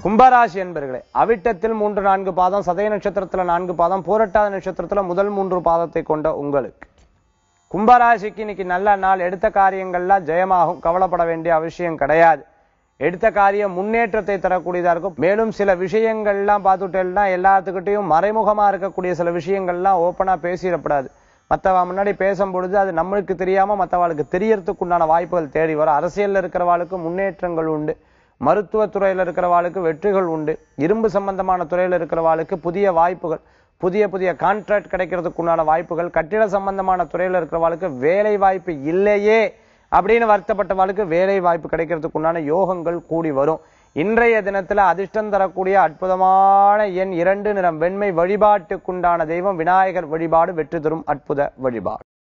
கும்பராசி என்பர்களே அவிட்டத்தில் மூன்று நான்கு பாதம் சதய நட்சத்திரத்துல நான்கு பாதம் பூரட்டாத நட்சத்திரத்துல முதல் மூன்று பாதத்தை கொண்ட உங்களுக்கு கும்பராசிக்கு இன்னைக்கு நல்ல நாள் எடுத்த காரியங்கள்லாம் ஜெயமாகும் கவலைப்பட வேண்டிய அவசியம் கிடையாது எடுத்த காரியம் முன்னேற்றத்தை தரக்கூடியதா இருக்கும் மேலும் சில விஷயங்கள்லாம் பார்த்துட்டேன்னா எல்லாத்துக்கிட்டையும் மறைமுகமா இருக்கக்கூடிய சில விஷயங்கள்லாம் ஓப்பனா பேசிடப்படாது மற்றவ முன்னாடி பேசும் பொழுது அது நம்மளுக்கு தெரியாம மற்றவாளுக்கு தெரியறதுக்கு உண்டான வாய்ப்புகள் தேடி வரும் அரசியல்ல இருக்கிறவாளுக்கு முன்னேற்றங்கள் உண்டு மருத்துவத்துறையில இருக்கிறவாளுக்கு வெற்றிகள் உண்டு இரும்பு சம்பந்தமான துறையில இருக்கிறவாளுக்கு புதிய வாய்ப்புகள் புதிய புதிய கான்ட்ராக்ட் கிடைக்கிறதுக்கு உண்டான வாய்ப்புகள் கட்டிட சம்பந்தமான துறையில இருக்கிறவாளுக்கு வேலை வாய்ப்பு இல்லையே அப்படின்னு வருத்தப்பட்டவாளுக்கு வேலை வாய்ப்பு கிடைக்கிறதுக்கு உண்டான யோகங்கள் கூடி வரும் இன்றைய தினத்துல அதிர்ஷ்டம் தரக்கூடிய அற்புதமான எண் இரண்டு நிறம் வெண்மை வழிபாட்டுக்குண்டான தெய்வம் விநாயகர் வழிபாடு வெற்றி தரும் அற்புத வழிபாடு